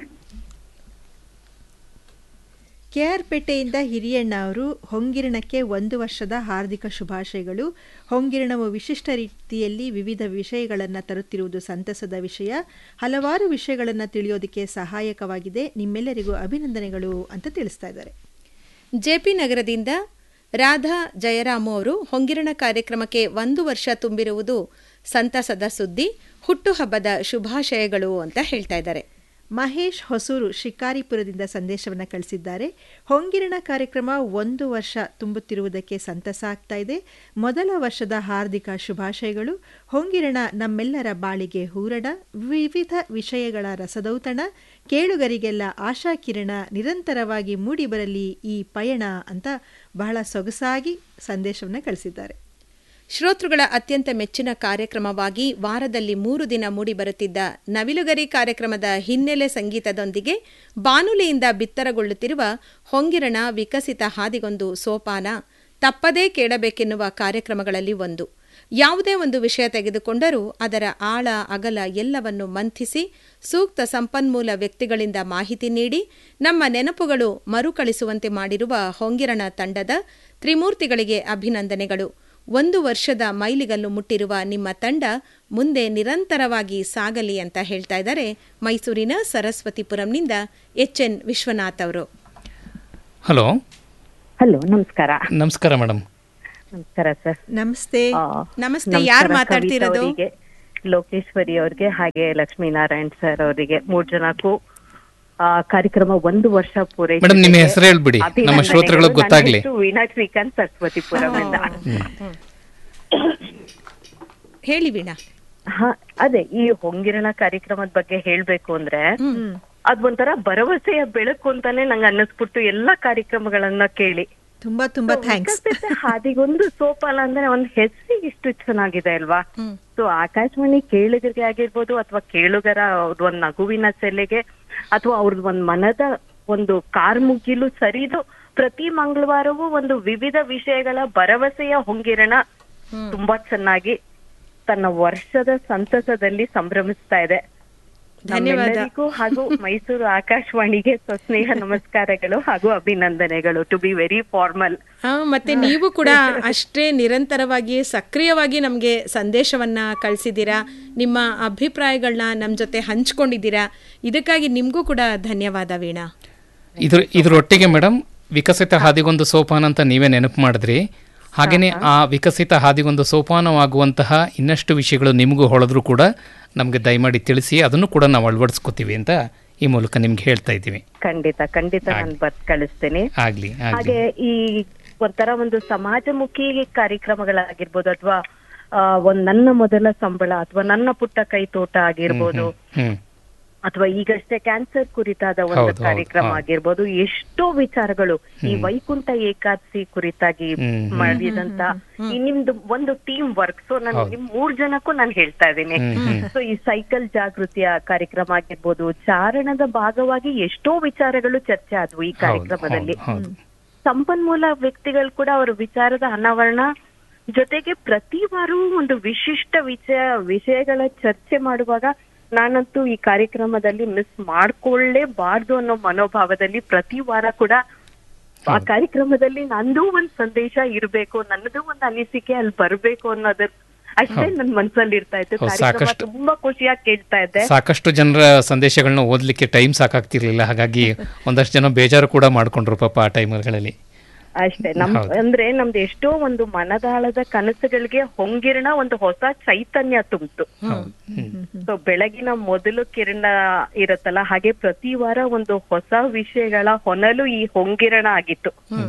[SPEAKER 2] ಕೆಆರ್ ಪೇಟೆಯಿಂದ ಹಿರಿಯಣ್ಣ ಅವರು ಹೊಂಗಿರಣಕ್ಕೆ ಒಂದು ವರ್ಷದ ಹಾರ್ದಿಕ ಶುಭಾಶಯಗಳು ಹೊಂಗಿರಣವು ವಿಶಿಷ್ಟ ರೀತಿಯಲ್ಲಿ ವಿವಿಧ ವಿಷಯಗಳನ್ನು ತರುತ್ತಿರುವುದು ಸಂತಸದ ವಿಷಯ ಹಲವಾರು ವಿಷಯಗಳನ್ನು ತಿಳಿಯೋದಕ್ಕೆ ಸಹಾಯಕವಾಗಿದೆ ನಿಮ್ಮೆಲ್ಲರಿಗೂ ಅಭಿನಂದನೆಗಳು ಅಂತ ತಿಳಿಸ್ತಾ ಇದ್ದಾರೆ
[SPEAKER 3] ಜೆಪಿ ನಗರದಿಂದ ರಾಧಾ ಜಯರಾಮು ಅವರು ಹೊಂಗಿರಣ ಕಾರ್ಯಕ್ರಮಕ್ಕೆ ಒಂದು ವರ್ಷ ತುಂಬಿರುವುದು ಸಂತಸದ ಸುದ್ದಿ ಹುಟ್ಟುಹಬ್ಬದ ಶುಭಾಶಯಗಳು ಅಂತ ಹೇಳ್ತಾ ಇದ್ದಾರೆ
[SPEAKER 2] ಮಹೇಶ್ ಹೊಸೂರು ಶಿಕಾರಿಪುರದಿಂದ ಸಂದೇಶವನ್ನು ಕಳಿಸಿದ್ದಾರೆ ಹೊಂಗಿರಣ ಕಾರ್ಯಕ್ರಮ ಒಂದು ವರ್ಷ ತುಂಬುತ್ತಿರುವುದಕ್ಕೆ ಸಂತಸ ಆಗ್ತಾ ಇದೆ ಮೊದಲ ವರ್ಷದ ಹಾರ್ದಿಕ ಶುಭಾಶಯಗಳು ಹೊಂಗಿರಣ ನಮ್ಮೆಲ್ಲರ ಬಾಳಿಗೆ ಹೂರಣ ವಿವಿಧ ವಿಷಯಗಳ ರಸದೌತಣ ಕೇಳುಗರಿಗೆಲ್ಲ ಆಶಾಕಿರಣ ನಿರಂತರವಾಗಿ ಮೂಡಿಬರಲಿ ಈ ಪಯಣ ಅಂತ ಬಹಳ ಸೊಗಸಾಗಿ ಸಂದೇಶವನ್ನು ಕಳಿಸಿದ್ದಾರೆ
[SPEAKER 3] ಶ್ರೋತೃಗಳ ಅತ್ಯಂತ ಮೆಚ್ಚಿನ ಕಾರ್ಯಕ್ರಮವಾಗಿ ವಾರದಲ್ಲಿ ಮೂರು ದಿನ ಮೂಡಿಬರುತ್ತಿದ್ದ ನವಿಲುಗರಿ ಕಾರ್ಯಕ್ರಮದ ಹಿನ್ನೆಲೆ ಸಂಗೀತದೊಂದಿಗೆ ಬಾನುಲಿಯಿಂದ ಬಿತ್ತರಗೊಳ್ಳುತ್ತಿರುವ ಹೊಂಗಿರಣ ವಿಕಸಿತ ಹಾದಿಗೊಂದು ಸೋಪಾನ ತಪ್ಪದೇ ಕೇಳಬೇಕೆನ್ನುವ ಕಾರ್ಯಕ್ರಮಗಳಲ್ಲಿ ಒಂದು ಯಾವುದೇ ಒಂದು ವಿಷಯ ತೆಗೆದುಕೊಂಡರೂ ಅದರ ಆಳ ಅಗಲ ಎಲ್ಲವನ್ನು ಮಂಥಿಸಿ ಸೂಕ್ತ ಸಂಪನ್ಮೂಲ ವ್ಯಕ್ತಿಗಳಿಂದ ಮಾಹಿತಿ ನೀಡಿ ನಮ್ಮ ನೆನಪುಗಳು ಮರುಕಳಿಸುವಂತೆ ಮಾಡಿರುವ ಹೊಂಗಿರಣ ತಂಡದ ತ್ರಿಮೂರ್ತಿಗಳಿಗೆ ಅಭಿನಂದನೆಗಳು ಒಂದು ವರ್ಷದ ಮೈಲಿಗಲ್ಲು ಮುಟ್ಟಿರುವ ನಿಮ್ಮ ತಂಡ ಮುಂದೆ ನಿರಂತರವಾಗಿ ಸಾಗಲಿ ಅಂತ ಹೇಳ್ತಾ ಇದ್ದಾರೆ ಮೈಸೂರಿನ ಸರಸ್ವತಿಪುರಂನಿಂದ ಎಚ್ ಎನ್ ವಿಶ್ವನಾಥ್ ಅವರು
[SPEAKER 4] ಹಲೋ
[SPEAKER 6] ಹಲೋ ನಮಸ್ಕಾರ
[SPEAKER 4] ನಮಸ್ಕಾರ ಮೇಡಮ್
[SPEAKER 6] ನಮಸ್ಕಾರ ಸರ್
[SPEAKER 2] ನಮಸ್ತೆ
[SPEAKER 3] ನಮಸ್ತೆ ಯಾರು ಮಾತಾಡ್ತಿರೋದು
[SPEAKER 6] ಅವರಿಗೆ ಲೋಕೇಶ್ವರಿ ಅವ್ರಿಗೆ ಹಾಗೆ ಲಕ್ಷ್ಮೀನಾರಾಯಣ್ ಸರ್ ಅವರಿಗೆ ಮೂರ್ ಜನಕ್ಕೂ ಆ, ಕಾರ್ಯಕ್ರಮ ಒಂದು ವರ್ಷ ಪೂರೈಸಿದೆ.
[SPEAKER 4] ಮೇಡಮ್, ನಿಮ್ಮ ಹೆಸರು ಹೇಳ್ಬಿಡಿ. ನಮ್ಮ
[SPEAKER 6] ಅಭಿನಂದನೆಗಳು.
[SPEAKER 4] ಶ್ರೋತೃಗಳಿಗೆ
[SPEAKER 6] ನನ್ನ
[SPEAKER 4] ಗೊತ್ತಾಗ್ಲಿ.
[SPEAKER 6] ಹೆಸರು ವೀಣಾ ಶ್ರೀಕಾಂತ್ ಸರಸ್ವತಿಪುರಮಿಂದ
[SPEAKER 3] ಹೇಳಿ ವೀಣಾ
[SPEAKER 6] ಹಾ ಅದೇ ಈ ಹೊಂಗಿರಣ ಕಾರ್ಯಕ್ರಮದ ಬಗ್ಗೆ ಹೇಳ್ಬೇಕು ಅಂದ್ರೆ ಅದ್ ಒಂಥರ ಭರವಸೆಯ ಬೆಳಕು ಅಂತಾನೆ ನಂಗೆ ಅನ್ನಿಸ್ಬಿಟ್ಟು ಎಲ್ಲಾ ಕಾರ್ಯಕ್ರಮಗಳನ್ನ ಕೇಳಿ
[SPEAKER 2] ತುಂಬಾ ತುಂಬಾ ಥ್ಯಾಂಕ್ಸ್
[SPEAKER 6] ವಿಕಸಿತ ಹಾದಿಗೊಂದು ಸೋಪಾನ ಅಂದ್ರೆ ಒಂದ್ ಹೆಸರಿಗೆ ಇಷ್ಟು ಚೆನ್ನಾಗಿದೆ ಅಲ್ವಾ ಸೊ ಆಕಾಶವಾಣಿ ಕೇಳುಗರಿಗೆ ಆಗಿರ್ಬೋದು ಅಥವಾ ಕೇಳುಗರ ಅವ್ರದ್ ಒಂದ್ ನಗುವಿನ ಸೆಲೆಗೆ ಅಥವಾ ಅವ್ರದ್ ಒಂದ್ ಮನದ ಒಂದು ಕಾರ್ಮುಗಿಲು ಸರಿದು ಪ್ರತಿ ಮಂಗಳವಾರವೂ ಒಂದು ವಿವಿಧ ವಿಷಯಗಳ ಭರವಸೆಯ ಹೊಂಗಿರಣ ತುಂಬಾ ಚೆನ್ನಾಗಿ ತನ್ನ ವರ್ಷದ ಸಂತಸದಲ್ಲಿ ಸಂಭ್ರಮಿಸ್ತಾ ಇದೆ
[SPEAKER 3] ಧನ್ಯವಾದ.
[SPEAKER 6] ನಮ್ಮೆಲ್ಲರಿಗೂ ಹಾಗೂ ಮೈಸೂರು ಆಕಾಶವಾಣಿಗೆ ಸ್ವಸ್ನೇಹ ನಮಸ್ಕಾರಗಳು ಹಾಗೂ ಅಭಿನಂದನೆಗಳು ಟು ಬಿ ವೆರಿ ಫಾರ್ಮಲ್
[SPEAKER 3] ಹಾ ಮತ್ತೆ ನೀವು ಕೂಡ ಅಷ್ಟೇ ನಿರಂತರವಾಗಿ ಸಕ್ರಿಯವಾಗಿ ನಮಗೆ ಸಂದೇಶವನ್ನ ಕಳಿಸಿದ್ದೀರಾ ನಿಮ್ಮ ಅಭಿಪ್ರಾಯಗಳನ್ನ ನಮ್ಮ ಜೊತೆ ಹಂಚ್ಕೊಂಡಿದ್ದೀರಾ ಇದಕ್ಕಾಗಿ ನಿಮಗೂ ಕೂಡ ಧನ್ಯವಾದ ವೀಣಾ
[SPEAKER 4] ಇದ್ರ ಇದ್ರೊಟ್ಟಿಗೆ ಮೇಡಮ್ ವಿಕಸಿತ ಹಾದಿಗೊಂದು ಸೋಪಾನ ಅಂತ ನೀವೇ ನೆನಪು ಮಾಡಿದ್ರಿ ಹಾಗೆಯೇ ಆ ವಿಕಸಿತ ಹಾದಿಗೊಂದು ಸೋಪಾನವಾಗುವಂತಹ ಇನ್ನಷ್ಟು ವಿಷಯಗಳು ನಿಮಗೂ ಹೊಳೆದ್ರೂ ಕೂಡ ನಮಗೆ ದಯಮಾಡಿ ತಿಳಿಸಿ ಅದನ್ನು ಕೂಡ ನಾವು ಅಳವಡಿಸ್ಕೋತೀವಿ ಅಂತ ಈ ಮೂಲಕ ನಿಮ್ಗೆ ಹೇಳ್ತಾ ಇದ್ದೀವಿ
[SPEAKER 6] ಖಂಡಿತ ಖಂಡಿತ ನಾನು ಬರ್ತ್ ಕಳಿಸ್ತೇನೆ
[SPEAKER 4] ಆಗ್ಲಿ ಆಗ್ಲಿ
[SPEAKER 6] ಹಾಗೆ ಈ ಒಂಥರ ಒಂದು ಸಮಾಜಮುಖಿ ಕಾರ್ಯಕ್ರಮಗಳಾಗಿರ್ಬೋದು ಅಥವಾ ಒಂದ್ ನನ್ನ ಮೊದಲ ಸಂಬಳ ಅಥವಾ ನನ್ನ ಪುಟ್ಟ ಕೈ ತೋಟ ಆಗಿರ್ಬೋದು
[SPEAKER 4] ಹ್ಮ್
[SPEAKER 6] ಅಥವಾ ಈಗಷ್ಟೇ ಕ್ಯಾನ್ಸರ್ ಕುರಿತಾದ ಒಂದು
[SPEAKER 4] ಹೌದು, ಹೌದು,
[SPEAKER 6] ಕಾರ್ಯಕ್ರಮ
[SPEAKER 4] ಹೌದು.
[SPEAKER 6] ಆಗಿರ್ಬೋದು ಎಷ್ಟೋ ವಿಚಾರಗಳು ಈ ವೈಕುಂಠ ಏಕಾದಶಿ ಕುರಿತಾಗಿ
[SPEAKER 4] ಹ್ಮ್, ಹ್ಮ್.
[SPEAKER 6] ಮಾಡಿದಂತ ಈ ನಿಮ್ದು ಒಂದು ಟೀಮ್ ವರ್ಕ್ ಸೊ ನಾನು
[SPEAKER 4] ಹೌದು.
[SPEAKER 6] ನಿಮ್ ಮೂರ್ ಜನಕ್ಕೂ ನಾನು ಹೇಳ್ತಾ ಇದ್ದೀನಿ
[SPEAKER 4] ಹ್ಮ್, ಹ್ಮ್.
[SPEAKER 6] ಸೊ ಈ ಸೈಕಲ್ ಜಾಗೃತಿಯ ಕಾರ್ಯಕ್ರಮ ಆಗಿರ್ಬೋದು ಚಾರಣದ ಭಾಗವಾಗಿ ಎಷ್ಟೋ ವಿಚಾರಗಳು ಚರ್ಚೆ ಆದ್ವು ಈ
[SPEAKER 4] ಹೌದು
[SPEAKER 6] ಕಾರ್ಯಕ್ರಮದಲ್ಲಿ
[SPEAKER 4] ಹೌದು, ಹೌದು
[SPEAKER 6] ಸಂಪನ್ಮೂಲ ವ್ಯಕ್ತಿಗಳು ಕೂಡ ಅವರ ವಿಚಾರದ ಅನಾವರಣ ಜೊತೆಗೆ ಪ್ರತಿ ವಾರವೂ ಒಂದು ವಿಶಿಷ್ಟ ವಿಷಯ ವಿಷಯಗಳ ಚರ್ಚೆ ಮಾಡುವಾಗ ನಾನಂತೂ ಈ ಕಾರ್ಯಕ್ರಮದಲ್ಲಿ ಮಿಸ್ ಮಾಡ್ಕೊಳ್ಳೇಬಾರ್ದು ಅನ್ನೋ ಮನೋಭಾವದಲ್ಲಿ ಪ್ರತಿ ವಾರ ಕೂಡ ಆ ಕಾರ್ಯಕ್ರಮದಲ್ಲಿ ನಂದು ಒಂದ್ ಸಂದೇಶ ಇರ್ಬೇಕು ನನ್ನದು ಒಂದ್ ಅನಿಸಿಕೆ ಅಲ್ಲಿ ಬರ್ಬೇಕು ಅನ್ನೋದ್ರ ಅಷ್ಟೇ ನನ್ ಮನ್ಸಲ್ಲಿ ಇರ್ತಾ ಇತ್ತು
[SPEAKER 4] ಹೌದು,
[SPEAKER 6] ಕಾರ್ಯಕ್ರಮ
[SPEAKER 4] ಸಾಕಷ್ಟು.
[SPEAKER 6] ತುಂಬಾ ಖುಷಿಯಾಗಿ ಕೇಳ್ತಾ ಇದ್ದೆ
[SPEAKER 4] ಸಾಕಷ್ಟು ಜನರ ಸಂದೇಶಗಳನ್ನ ಓದಲಿಕ್ಕೆ ಟೈಮ್ ಸಾಕಾಗ್ತಿರ್ಲಿಲ್ಲ ಹಾಗಾಗಿ ಒಂದಷ್ಟು ಜನ ಬೇಜಾರು ಕೂಡ ಮಾಡ್ಕೊಂಡ್ರು ಪಾಪ ಆ ಟೈಮ್ಗಳಲ್ಲಿ
[SPEAKER 6] ಅಷ್ಟೇ ನಮ್
[SPEAKER 4] ಹೌದು.
[SPEAKER 6] ಅಂದ್ರೆ ನಮ್ದು ಎಷ್ಟೋ ಒಂದು ಮನದಾಳದ ಕನಸುಗಳಿಗೆ ಹೊಂಗಿರಣ ಒಂದು ಹೊಸ ಚೈತನ್ಯ ತುಂಬಿತು ಸೊ ಬೆಳಗಿನ ಮೊದಲು ಕಿರಣ ಇರುತ್ತಲ್ಲ ಹಾಗೆ ಪ್ರತಿ ವಾರ ಒಂದು ಹೊಸ ವಿಷಯಗಳ ಹೊನಲು ಈ ಹೊಂಗಿರಣ ಆಗಿತ್ತು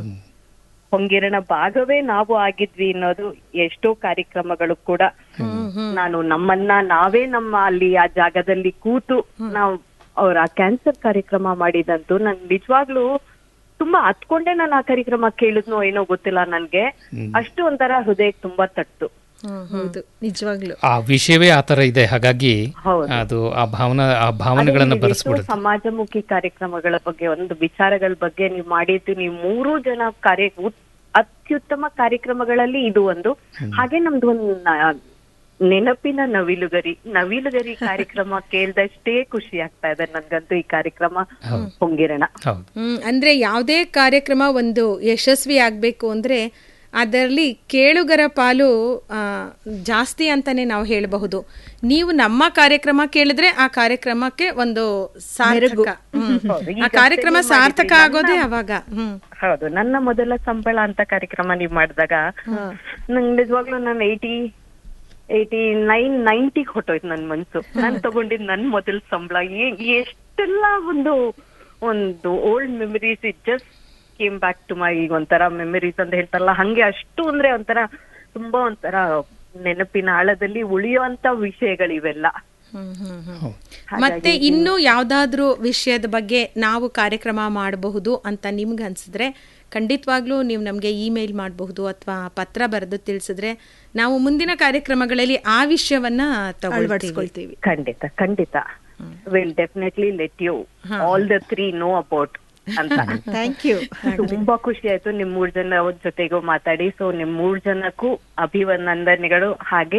[SPEAKER 6] ಹೊಂಗಿರಣ ಭಾಗವೇ ನಾವು ಆಗಿದ್ವಿ ಅನ್ನೋದು ಎಷ್ಟೋ ಕಾರ್ಯಕ್ರಮಗಳು ಕೂಡ ನಾನು ನಮ್ಮನ್ನ ನಾವೇ ನಮ್ಮ ಅಲ್ಲಿ ಆ ಜಾಗದಲ್ಲಿ ಕೂತು ನಾವು ಅವ್ರ ಆ ಕ್ಯಾನ್ಸರ್ ಕಾರ್ಯಕ್ರಮ ಮಾಡಿದಂತೂ ನನ್ ನಿಜವಾಗ್ಲೂ ತುಂಬಾ ಹತ್ಕೊಂಡೆ ನಾನು ಆ ಕಾರ್ಯಕ್ರಮ ಕೇಳಿದ್ನೋ ಏನೋ ಗೊತ್ತಿಲ್ಲ ನನ್ಗೆ ಅಷ್ಟು ಒಂಥರ ಹೃದಯಕ್ಕೆ ತುಂಬಾ ತಟ್ಟು
[SPEAKER 2] ಹೌದು ನಿಜವಾಗ್ಲು
[SPEAKER 4] ಆ ವಿಷಯವೇ ಆ ತರ ಇದೆ ಹಾಗಾಗಿ
[SPEAKER 6] ಹೌದು.
[SPEAKER 4] ಅದು ಆ ಭಾವನಾ ಆ ಭಾವನೆಗಳನ್ನ
[SPEAKER 6] ಅದೇ ನೀವು ಎಷ್ಟೋ
[SPEAKER 4] ಬರೆಸ್ಬಿಡುತ್ತೆ
[SPEAKER 6] ಸಮಾಜಮುಖಿ ಕಾರ್ಯಕ್ರಮಗಳ ಬಗ್ಗೆ ಒಂದು ವಿಚಾರಗಳ ಬಗ್ಗೆ ನೀವು ಮಾಡಿದ್ದು ನೀವು ಮೂರು ಜನ ಕಾರ್ಯ ಉತ್- ಅತ್ಯುತ್ತಮ ಕಾರ್ಯಕ್ರಮಗಳಲ್ಲಿ ಇದು ಒಂದು ಹಾಗೆ ನಮ್ದು ಒಂದು ನ- ನೆನಪಿನ ನವಿಲುಗರಿ ನವಿಲುಗರಿ ಕಾರ್ಯಕ್ರಮ ಕೇಳ್ದಷ್ಟೇ ಖುಷಿ ಆಗ್ತಾ ಇದೆ ನನ್ಗಂತೂ ಈ ಕಾರ್ಯಕ್ರಮ ಹೊಂಗಿರಣ
[SPEAKER 4] ಹೌದು
[SPEAKER 3] ಹ್ಮ್, ಅಂದ್ರೆ ಯಾವುದೇ ಕಾರ್ಯಕ್ರಮ ಒಂದು ಯಶಸ್ವಿ ಆಗಬೇಕು ಅಂದ್ರೆ ಅದರಲ್ಲಿ ಕೇಳುಗರ ಪಾಲು ಆ, ಜಾಸ್ತಿ ಅಂತಾನೆ ನಾವು ಹೇಳಬಹುದು ನೀವು ನಮ್ಮ ಕಾರ್ಯಕ್ರಮ ಕೇಳಿದ್ರೆ ಆ ಕಾರ್ಯಕ್ರಮಕ್ಕೆ ಒಂದು ಸಾರ್ಥಕ ಹ್ಮ್.
[SPEAKER 6] ಹೌದು.
[SPEAKER 3] ಆ
[SPEAKER 6] ಈಗಷ್ಟೇ
[SPEAKER 3] ಕಾರ್ಯಕ್ರಮ
[SPEAKER 6] ನೀವು
[SPEAKER 3] ಸಾರ್ಥಕ
[SPEAKER 6] ಮಾಡಿದ್ರಿ.
[SPEAKER 3] ಆಗೋದೇ
[SPEAKER 6] ನನ್ನ-
[SPEAKER 3] ಅವಾಗ ಹ್ಮ್
[SPEAKER 6] ಹೌದು ನನ್ನ ಮೊದಲ ಸಂಬಳ ಅಂತ ಕಾರ್ಯಕ್ರಮ ನೀವ್ ಮಾಡಿದಾಗ ನಂಗೆ ನಿಜವಾಗ್ಲೂ ನಾನು ಏಯ್ಟಿ ಏಯ್ಟಿ ನೈನ್ ನೈಂಟಿಗ್ ಹೊಟ್ಟೋಯ್ತು ನನ್ ಮನ್ಸು ನಾನ್ ತಗೊಂಡಿದ್ ನನ್ ಮೊದಲ ಸಂಬಳ ಏ- ಎಷ್ಟೆಲ್ಲ ಒಂದು ಒಂದು old memories it just came back to my ಈಗ ಒಂಥರ ಮೆಮರೀಸ್ ಅಂತ ಹೇಳ್ತಾರಲ್ಲ ಹಂಗೆ ಅಷ್ಟು ಅಂದ್ರೆ ಒಂಥರ ತುಂಬಾ ಒಂಥರ ನೆನಪಿನ ಆಳದಲ್ಲಿ ಉಳಿಯುವಂತ ವಿಷಯಗಳಿವೆಲ್ಲ
[SPEAKER 3] ಹ್ಮ್, ಹ್ಮ್, ಹ್ಮ್. ಮತ್ತೆ ಇನ್ನು ಯಾವ್ದಾದ್ರೂ ವಿಷಯದ ಬಗ್ಗೆ ನಾವು ಕಾರ್ಯಕ್ರಮ ಮಾಡಬಹುದು ಅಂತ ನಿಮ್ಗೆ ಅನ್ಸಿದ್ರೆ ಖಂಡಿತವಾಗ್ಲೂ ನೀವು ನಮಗೆ ಇಮೇಲ್ ಮಾಡಬಹುದು ಅಥವಾ ಪತ್ರ ಬರೆದು ತಿಳಿಸಿದ್ರೆ ನಾವು ಮುಂದಿನ ಕಾರ್ಯಕ್ರಮಗಳಲ್ಲಿ ಆ ವಿಷಯವನ್ನ ತಗೊಳ್ತೀವಿ
[SPEAKER 2] ಅಳವಡಿಸ್ಕೊಳ್ತೀವಿ
[SPEAKER 6] ಖಂಡಿತ ಖಂಡಿತ will definitely let you all the three know about ಅಂತ
[SPEAKER 2] ಥ್ಯಾಂಕ್ ಯು
[SPEAKER 6] ತುಂಬಾ ಖುಷಿ ಆಯ್ತು ನಿಮ್ ಮೂರ್ ಜನ ಜೊತೆಗೂ ಮಾತಾಡಿ ಸೊ ನಿಮ್ ಮೂರ್ ಜನಕ್ಕೂ ಅಭಿವಂದನೆಗಳು ಹಾಗೆ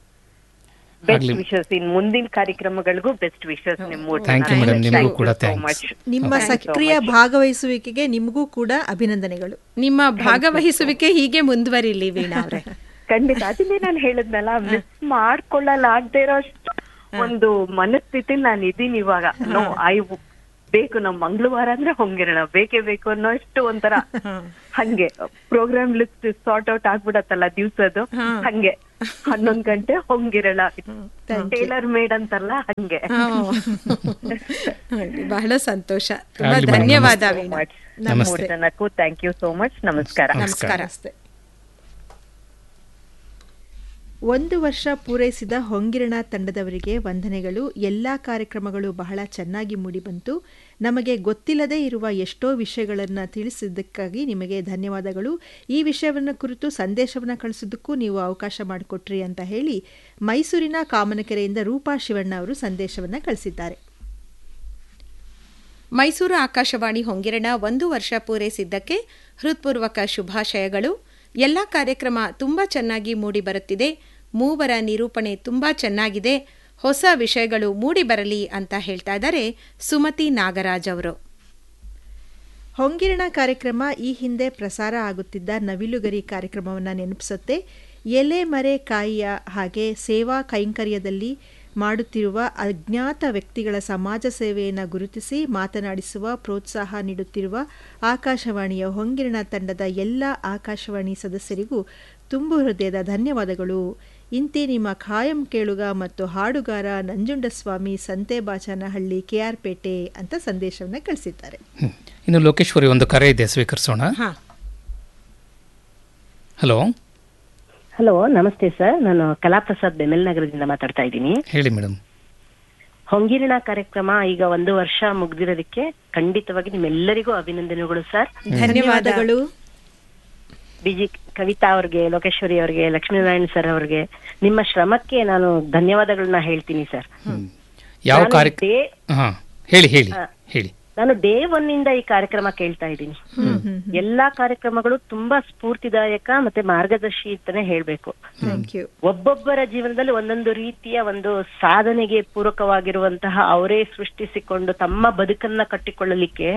[SPEAKER 6] ಬೆಸ್ಟ್
[SPEAKER 4] ಆಗ್ಲಿ.
[SPEAKER 6] ವಿಶಸ್ ಇನ್ ಮುಂದಿನ ಕಾರ್ಯಕ್ರಮಗಳಿಗೂ ಬೆಸ್ಟ್ ವಿಶಸ್ ನಿಮ್ ಮೂರ್
[SPEAKER 4] Thank you, madam. ನಿಮ್ಗೂ ಕೂಡ thanks.
[SPEAKER 2] ನಿಮ್ಮ ಸಕ್ರಿಯ ಭಾಗವಹಿಸುವಿಕೆಗೆ ನಿಮಗೂ ಕೂಡ ಅಭಿನಂದನೆಗಳು
[SPEAKER 3] ನಿಮ್ಮ ಭಾಗವಹಿಸುವಿಕೆ ಹೀಗೆ ಮುಂದುವರಿಲಿ ವೀಣಾ ಅವ್ರೆ
[SPEAKER 6] ಖಂಡಿತ ಅದನ್ನೇ ನಾನು ಹೇಳಿದ್ನಲ್ಲ ಮಿಸ್ ಮಾಡ್ಕೊಳ್ಳಲಾಗದೇ ಇರೋಷ್ಟು ಒಂದು ಮನಸ್ಥಿತಿ ನಾನು ಇದೀನಿ ಇವಾಗ ನೋ ಐ ಬೇಕು ನಮ್ ಮಂಗಳವಾರ ಅಂದ್ರೆ ಹೊಂಗಿರೋಣ ಬೇಕೇ ಬೇಕು ಅನ್ನೋ ಅಷ್ಟು ಒಂಥರ ಹಂಗೆ ಪ್ರೋಗ್ರಾಮ್ ಲಿಸ್ಟ್ ಸಾರ್ಟ್ ಔಟ್ ಆಗ್ಬಿಡತ್ತಲ್ಲ ದಿವ್ಸದ್ದು ಹಂಗೆ ಹನ್ನೊಂದ್ ಗಂಟೆ ಹೊಂಗಿರಳ ಟೇಲರ್ ಮೇಡ್ ಅಂತಾರಲ್ಲ ಹಂಗೆ
[SPEAKER 3] ಬಹಳ ಸಂತೋಷ ತುಂಬಾ
[SPEAKER 4] ಆಗ್ಲಿ madam,
[SPEAKER 3] ಧನ್ಯವಾದ ವೀಣಾ
[SPEAKER 4] ನಮಸ್ತೆ
[SPEAKER 6] ಜನಕ್ಕೂ ಥ್ಯಾಂಕ್ ಯು ಸೋ ಮಚ್ ನಮಸ್ಕಾರ
[SPEAKER 3] ನಮಸ್ಕಾರ
[SPEAKER 2] ಒಂದು ವರ್ಷ ಪೂರೈಸಿದ ಹೊಂಗಿರಣ ತಂಡದವರಿಗೆ ವಂದನೆಗಳು ಎಲ್ಲ ಕಾರ್ಯಕ್ರಮಗಳು ಬಹಳ ಚೆನ್ನಾಗಿ ಮೂಡಿಬಂತು ನಮಗೆ ಗೊತ್ತಿಲ್ಲದೇ ಇರುವ ಎಷ್ಟೋ ವಿಷಯಗಳನ್ನು ತಿಳಿಸಿದ್ದಕ್ಕಾಗಿ ನಿಮಗೆ ಧನ್ಯವಾದಗಳು ಈ ವಿಷಯವನ್ನು ಕುರಿತು ಸಂದೇಶವನ್ನು ಕಳಿಸೋದಕ್ಕೂ ನೀವು ಅವಕಾಶ ಮಾಡಿಕೊಟ್ರಿ ಅಂತ ಹೇಳಿ ಮೈಸೂರಿನ ಕಾಮನಕೆರೆಯಿಂದ ರೂಪಾ ಶಿವಣ್ಣ ಅವರು ಸಂದೇಶವನ್ನು ಕಳಿಸಿದ್ದಾರೆ
[SPEAKER 3] ಮೈಸೂರು ಆಕಾಶವಾಣಿ ಹೊಂಗಿರಣ ಒಂದು ವರ್ಷ ಪೂರೈಸಿದ್ದಕ್ಕೆ ಹೃತ್ಪೂರ್ವಕ ಶುಭಾಶಯಗಳು ಎಲ್ಲ ಕಾರ್ಯಕ್ರಮ ತುಂಬ ಚೆನ್ನಾಗಿ ಮೂಡಿಬರುತ್ತಿದೆ ಮೂವರ ನಿರೂಪಣೆ ತುಂಬ ಚೆನ್ನಾಗಿದೆ ಹೊಸ ವಿಷಯಗಳು ಮೂಡಿಬರಲಿ ಅಂತ ಹೇಳ್ತಾ ಇದ್ದಾರೆ ಸುಮತಿ ನಾಗರಾಜ್ ಅವರು
[SPEAKER 2] ಹೊಂಗಿರಣ ಕಾರ್ಯಕ್ರಮ ಈ ಹಿಂದೆ ಪ್ರಸಾರ ಆಗುತ್ತಿದ್ದ ನವಿಲುಗರಿ ಕಾರ್ಯಕ್ರಮವನ್ನು ನೆನಪಿಸುತ್ತೆ ಎಲೆ ಮರೆ ಕಾಯಿಯ ಹಾಗೆ ಸೇವಾ ಕೈಂಕರ್ಯದಲ್ಲಿ ಮಾಡುತ್ತಿರುವ ಅಜ್ಞಾತ ವ್ಯಕ್ತಿಗಳ ಸಮಾಜ ಸೇವೆಯನ್ನು ಗುರುತಿಸಿ ಮಾತನಾಡಿಸುವ ಪ್ರೋತ್ಸಾಹ ನೀಡುತ್ತಿರುವ ಆಕಾಶವಾಣಿಯ ಹೊಂಗಿರಣ ತಂಡದ ಎಲ್ಲ ಆಕಾಶವಾಣಿ ಸದಸ್ಯರಿಗೂ ತುಂಬು ಹೃದಯದ ಧನ್ಯವಾದಗಳು ಇಂತೆ ನಿಮ್ಮ ಖಾಯಂ ಕೇಳುಗ ಮತ್ತು ಹಾಡುಗಾರ ನಂಜುಂಡಸ್ವಾಮಿ ಸಂತೆಬಾಚನಹಳ್ಳಿ ಕೆಆರ್ಪೇಟೆ ಅಂತ ಸಂದೇಶವನ್ನು ಕಳಿಸಿದ್ದಾರೆ
[SPEAKER 4] ಹ್ಮ್. ಇನ್ನು ಲೋಕೇಶ್ವರಿ ಒಂದು ಕರೆ ಇದೆ ಸ್ವೀಕರಿಸೋಣ
[SPEAKER 3] ಹಾ
[SPEAKER 4] ಹಲೋ
[SPEAKER 7] ಹಲೋ ನಮಸ್ತೆ ಸರ್ ನಾನು ಕಲಾಪ್ರಸಾದ್ ಬೆಮೆಲ್ ನಗರದಿಂದ ಮಾತಾಡ್ತಾ ಇದ್ದೀನಿ
[SPEAKER 4] ಹೇಳಿ ಮೇಡಮ್
[SPEAKER 7] ಹೊಂಗಿರಣ ಕಾರ್ಯಕ್ರಮ ಈಗ ಒಂದು ವರ್ಷ ಮುಗ್ದಿರೋದಕ್ಕೆ ಖಂಡಿತವಾಗಿ ನಿಮ್ಮೆಲ್ಲರಿಗೂ ಅಭಿನಂದನೆಗಳು ಸರ್
[SPEAKER 2] ಧನ್ಯವಾದಗಳು
[SPEAKER 7] ಬಿಜಿ ಕವಿತಾ ಅವ್ರಿಗೆ ಲೋಕೇಶ್ವರಿ ಅವ್ರಿಗೆ ಲಕ್ಷ್ಮೀನಾರಾಯಣ್ ಸರ್ ಅವ್ರಿಗೆ ನಿಮ್ಮ ಶ್ರಮಕ್ಕೆ ನಾನು ಧನ್ಯವಾದಗಳನ್ನ ಹೇಳ್ತೀನಿ ಸರ್
[SPEAKER 4] ಯಾವ
[SPEAKER 7] ನಾನು
[SPEAKER 4] ಕಾರ್ಯ
[SPEAKER 7] day-
[SPEAKER 4] ಹಾ ಹೇಳಿ ಹೇಳಿ
[SPEAKER 7] ಹಾ.
[SPEAKER 4] ಹೇಳಿ
[SPEAKER 7] ನಾನು ಡೇ ಒನ್ ಇಂದ ಈ ಕಾರ್ಯಕ್ರಮ ಕೇಳ್ತಾ ಇದ್ದೀನಿ ಎಲ್ಲಾ ಕಾರ್ಯಕ್ರಮಗಳು ತುಂಬಾ ಸ್ಫೂರ್ತಿದಾಯಕ ಮತ್ತೆ ಮಾರ್ಗದರ್ಶಿ ಅಂತಾನೆ ಹೇಳ್ಬೇಕು
[SPEAKER 2] ಥ್ಯಾಂಕ್ ಯು
[SPEAKER 7] ಒಬ್ಬೊಬ್ಬರ ಜೀವನದಲ್ಲಿ ಒಂದೊಂದು ರೀತಿಯ ಒಂದು ಸಾಧನೆಗೆ ಪೂರಕವಾಗಿರುವಂತಹ ಅವರೇ ಸೃಷ್ಟಿಸಿಕೊಂಡು ತಮ್ಮ ಬದುಕನ್ನ ಕಟ್ಟಿಕೊಳ್ಳಲಿಕ್ಕೆ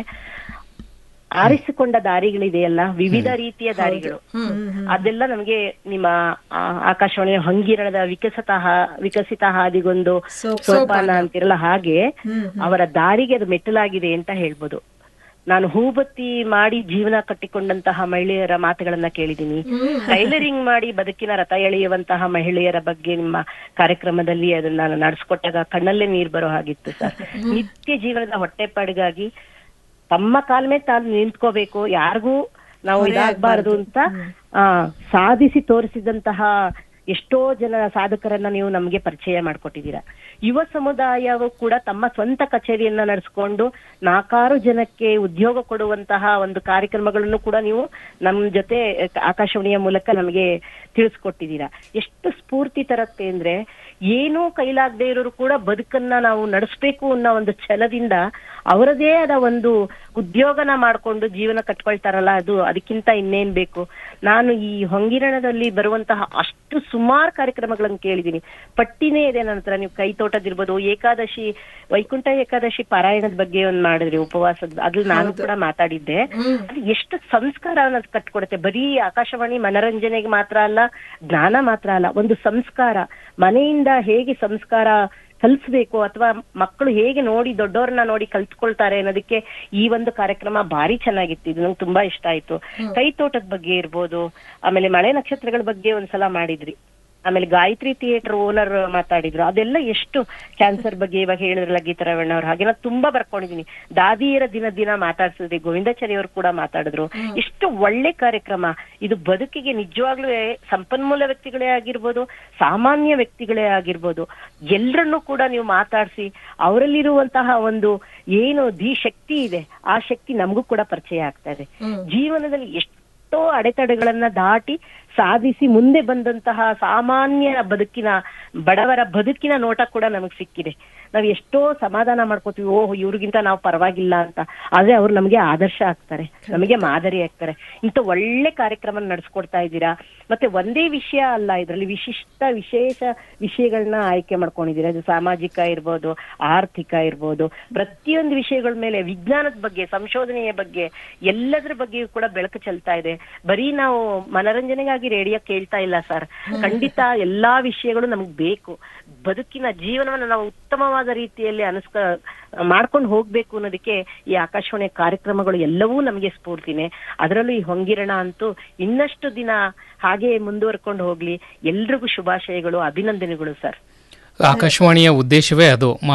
[SPEAKER 7] ಆರಿಸಿಕೊಂಡ ದಾರಿಗಳಿದೆಯಲ್ಲ ವಿವಿಧ ರೀತಿಯ ದಾರಿಗಳು ಅದೆಲ್ಲ ನಮಗೆ ನಿಮ್ಮ ಆ, ಆಕಾಶವಾಣಿಯ ಹೊಂಗಿರಣದ ವಿಕಸಿತ ಹಾ- ವಿಕಸಿತ ಹಾದಿಗೊಂದು ಸೋಪಾನ ಅಂತಿರಲ್ಲ ಹಾಗೆ ಅವರ ದಾರಿಗೆ ಅದು ಮೆಟ್ಟಲಾಗಿದೆ ಅಂತ ಹೇಳ್ಬೋದು ನಾನು ಹೂಬತ್ತಿ ಮಾಡಿ ಜೀವನ ಕಟ್ಟಿಕೊಂಡಂತಹ ಮಹಿಳೆಯರ ಮಾತುಗಳನ್ನ ಕೇಳಿದೀನಿ ಟೈಲರಿಂಗ್ ಮಾಡಿ ಬದುಕಿನ ರಥ ಎಳೆಯುವಂತಹ ಮಹಿಳೆಯರ ಬಗ್ಗೆ ನಿಮ್ಮ ಕಾರ್ಯಕ್ರಮದಲ್ಲಿ ಅದನ್ನ ನಾನು ನಡೆಸ್ಕೊಟ್ಟಾಗ ಕಣ್ಣಲ್ಲೇ ನೀರ್ ಬರೋ ಹಾಗಿತ್ತು ಸರ್ ನಿತ್ಯ ಜೀವನದ ಹೊಟ್ಟೆಪಾಡಿಗಾಗಿ ತಮ್ಮ ಕಾಲ ಮೇಲೆ ತಾನು ನಿಂತ್ಕೋಬೇಕು ಯಾರಿಗೂ ನಾವು ಇದಾಗಬಾರದು ಅಂತ ಆ ಸಾಧಿಸಿ ತೋರಿಸಿದಂತಹ ಎಷ್ಟೋ ಜನ ಸಾಧಕರನ್ನ ನೀವು ನಮ್ಗೆ ಪರಿಚಯ ಮಾಡ್ಕೊಟ್ಟಿದ್ದೀರಾ ಯುವ ಸಮುದಾಯವು ಕೂಡ ತಮ್ಮ ಸ್ವಂತ ಕಚೇರಿಯನ್ನ ನಡೆಸ್ಕೊಂಡು ನಾಲ್ಕಾರು ಜನಕ್ಕೆ ಉದ್ಯೋಗ ಕೊಡುವಂತಹ ಒಂದು ಕಾರ್ಯಕ್ರಮಗಳನ್ನು ಕೂಡ ನೀವು ನಮ್ ಜೊತೆ ಆಕಾಶವಾಣಿಯ ಮೂಲಕ ನಮಗೆ ತಿಳಿಸ್ಕೊಟ್ಟಿದ್ದೀರಾ ಎಷ್ಟು ಸ್ಫೂರ್ತಿ ತರತ್ತೆ ಅಂದ್ರೆ ಏನೂ ಕೈಲಾಗದೆ ಇರೋರು ಕೂಡ ಬದುಕನ್ನ ನಾವು ನಡೆಸ್ಬೇಕು ಅನ್ನೋ ಒಂದು ಛಲದಿಂದ ಅವರದೇ ಆದ ಒಂದು ಉದ್ಯೋಗನ ಮಾಡ್ಕೊಂಡು ಜೀವನ ಕಟ್ಕೊಳ್ತಾರಲ್ಲ ಅದು ಅದಕ್ಕಿಂತ ಇನ್ನೇನ್ ಬೇಕು ನಾನು ಈ ಹೊಂಗಿರಣದಲ್ಲಿ ಬರುವಂತಹ ಅಷ್ಟು ಸುಮಾರು ಕಾರ್ಯಕ್ರಮಗಳನ್ನು ಕೇಳಿದೀನಿ ಪಟ್ಟಿನೇ ಇದೆ ನನ್ನ ಹತ್ರ ನೀವು ಕೈ ತೋಟದಿರ್ಬೋದು ಏಕಾದಶಿ ವೈಕುಂಠ ಏಕಾದಶಿ ಪಾರಾಯಣದ ಬಗ್ಗೆ ಒಂದ್ ಮಾಡಿದ್ರಿ ಉಪವಾಸದ ಅದ್ರಲ್ಲಿ ನಾನು ಕೂಡ ಮಾತಾಡಿದ್ದೆ ಅದು ಎಷ್ಟು ಸಂಸ್ಕಾರ ಅನ್ನೋದು ಕಟ್ಕೊಡುತ್ತೆ ಬರೀ ಆಕಾಶವಾಣಿ ಮನರಂಜನೆಗೆ ಮಾತ್ರ ಅಲ್ಲ ಜ್ಞಾನ ಮಾತ್ರ ಅಲ್ಲ ಒಂದು ಸಂಸ್ಕಾರ ಮನೆಯಿಂದ ಹೇಗೆ ಸಂಸ್ಕಾರ ಕಲಿಸ್ಬೇಕು ಅಥವಾ ಮಕ್ಕಳು ಹೇಗೆ ನೋಡಿ ದೊಡ್ಡವ್ರನ್ನ ನೋಡಿ ಕಲ್ತ್ಕೊಳ್ತಾರೆ ಅನ್ನೋದಕ್ಕೆ ಈ ಒಂದು ಕಾರ್ಯಕ್ರಮ ಭಾರಿ ಚೆನ್ನಾಗಿತ್ತು ಇದು ನಂಗೆ ತುಂಬಾ ಇಷ್ಟ ಆಯ್ತು ಕೈ ತೋಟದ ಬಗ್ಗೆ ಇರ್ಬೋದು ಆಮೇಲೆ ಮಳೆ ನಕ್ಷತ್ರಗಳ ಬಗ್ಗೆ ಒಂದ್ಸಲ ಮಾಡಿದ್ರಿ ಆಮೇಲೆ ಗಾಯತ್ರಿ ಥಿಯೇಟರ್ ಓನರ್ ಮಾತಾಡಿದ್ರು ಅದೆಲ್ಲ ಎಷ್ಟು ಕ್ಯಾನ್ಸರ್ ಬಗ್ಗೆ ಇವಾಗ ಹೇಳಿದ್ರಲ್ಲ ಗೀತಾರಾವಣ್ಣ ಅವ್ರು ಹಾಗೆ ನಾನು ತುಂಬಾ ಬರ್ಕೊಂಡಿದೀನಿ ದಾದಿಯರ ದಿನ ದಿನ ಮಾತಾಡ್ಸಿದ್ರಿ ಗೋವಿಂದಾಚಾರಿ ಅವರು ಕೂಡ ಮಾತಾಡಿದ್ರು ಎಷ್ಟು ಒಳ್ಳೆ ಕಾರ್ಯಕ್ರಮ ಇದು ಬದುಕಿಗೆ ನಿಜವಾಗ್ಲೂ ಸಂಪನ್ಮೂಲ ವ್ಯಕ್ತಿಗಳೇ ಆಗಿರ್ಬೋದು ಸಾಮಾನ್ಯ ವ್ಯಕ್ತಿಗಳೇ ಆಗಿರ್ಬೋದು ಎಲ್ಲರನ್ನೂ ಕೂಡ ನೀವು ಮಾತಾಡಿಸಿ ಅವರಲ್ಲಿರುವಂತಹ ಒಂದು ಏನು ಧೀ ಶಕ್ತಿ ಇದೆ ಆ ಶಕ್ತಿ ನಮಗೂ ಕೂಡ ಪರಿಚಯ ಆಗ್ತಾ ಇದೆ ಜೀವನದಲ್ಲಿ ಎಷ್ಟೋ ಅಡೆತಡೆಗಳನ್ನ ದಾಟಿ ಸಾಧಿಸಿ ಮುಂದೆ ಬಂದಂತಹ ಸಾಮಾನ್ಯ ಬದುಕಿನ ಬಡವರ ಬದುಕಿನ ನೋಟ ಕೂಡ ನಮಗ್ ಸಿಕ್ಕಿದೆ ನಾವ್ ಎಷ್ಟೋ ಸಮಾಧಾನ ಮಾಡ್ಕೋತೀವಿ ಓಹ್ ಇವ್ರಿಗಿಂತ ನಾವು ಪರವಾಗಿಲ್ಲ ಅಂತ ಆದ್ರೆ ಅವ್ರು ನಮಗೆ ಆದರ್ಶ ಆಗ್ತಾರೆ ನಮಗೆ ಮಾದರಿ ಆಗ್ತಾರೆ ಇಂಥ ಒಳ್ಳೆ ಕಾರ್ಯಕ್ರಮ ನಡೆಸ್ಕೊಡ್ತಾ ಇದ್ದೀರಾ ಮತ್ತೆ ಒಂದೇ ವಿಷಯ ಅಲ್ಲ ಇದರಲ್ಲಿ ವಿಶಿಷ್ಟ ವಿಶೇಷ ವಿಷಯಗಳನ್ನ ಆಯ್ಕೆ ಮಾಡ್ಕೊಂಡಿದ್ದೀರಾ ಅದು ಸಾಮಾಜಿಕ ಇರ್ಬೋದು ಆರ್ಥಿಕ ಇರ್ಬೋದು ಪ್ರತಿಯೊಂದು ವಿಷಯಗಳ ಮೇಲೆ ವಿಜ್ಞಾನದ ಬಗ್ಗೆ ಸಂಶೋಧನೆಯ ಬಗ್ಗೆ ಎಲ್ಲದರ ಬಗ್ಗೆಯೂ ಕೂಡ ಬೆಳಕು ಚೆಲ್ತಾ ಇದೆ ಬರೀ ನಾವು ಮನರಂಜನೆಗಾಗಿ ರೇಡಿಯೋ ಕೇಳ್ತಾ ಇಲ್ಲ ಸರ್ ಖಂಡಿತ ಎಲ್ಲಾ ವಿಷಯಗಳು ನಮಗ್ ಬೇಕು ಬದುಕಿನ ಜೀವನವನ್ನು ನಾವು ಉತ್ತಮವಾದ ರೀತಿಯಲ್ಲಿ ಅನುಸ್ಕ ಮಾಡ್ಕೊಂಡು ಹೋಗ್ಬೇಕು ಅನ್ನೋದಕ್ಕೆ ಈ ಆಕಾಶವಾಣಿಯ ಕಾರ್ಯಕ್ರಮಗಳು ಎಲ್ಲವೂ ನಮಗೆ ಸ್ಫೂರ್ತಿನೇ ಅದರಲ್ಲೂ ಈ ಹೊಂಗಿರಣ ಅಂತೂ ಇನ್ನಷ್ಟು ದಿನ ಹಾಗೆ ಮುಂದುವರ್ಕೊಂಡು ಹೋಗ್ಲಿ ಎಲ್ರಿಗೂ ಶುಭಾಶಯಗಳು ಅಭಿನಂದನೆಗಳು ಸರ್
[SPEAKER 4] ಆಕಾಶವಾಣಿಯ ಉದ್ದೇಶವೇ ಅದು